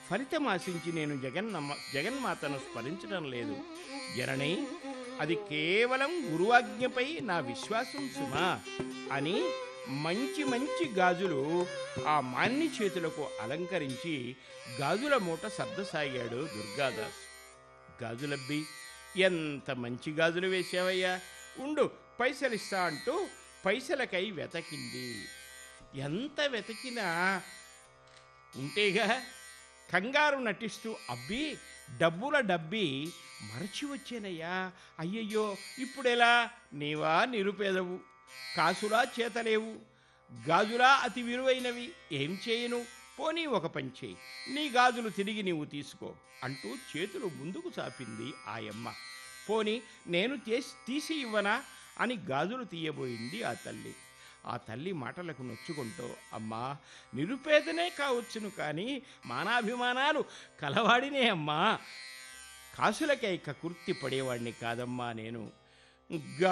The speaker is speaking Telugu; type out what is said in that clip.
ఫలితం ఆశించి నేను జగన్నమ్మ జగన్మాతను స్మరించడం లేదు జనని అది కేవలం గురువాజ్ఞపై నా విశ్వాసం సుమా అని మంచి మంచి గాజులు ఆ మాన్ని చేతులకు అలంకరించి గాజుల మూట సర్దసాగాడు దుర్గాదాస్ గాజులబ్బి ఎంత మంచి గాజులు వేశావయ్యా ఉండు పైసలిస్తా అంటూ పైసలకై వెతకింది ఎంత వెతికినా ఉంటేగా కంగారు నటిస్తూ అబ్బి డబ్బుల డబ్బి మరచి వచ్చానయ్యా అయ్యయ్యో ఇప్పుడెలా నీవా నిరుపేదవు కాసులా చేతలేవు గాజులా అతి విలువైనవి ఏం చేయను పోనీ ఒక పని చేయి నీ గాజులు తిరిగి నీవు తీసుకో అంటూ చేతులు ముందుకు చాపింది ఆయమ్మ పోని నేను తీసి తీసి ఇవ్వనా అని గాజులు తీయబోయింది ఆ తల్లి ఆ తల్లి మాటలకు నొచ్చుకుంటూ అమ్మా నిరుపేదనే కావచ్చును కానీ మానాభిమానాలు కలవాడినే అమ్మా కాసులకై కకుర్తి పడేవాడిని కాదమ్మా నేను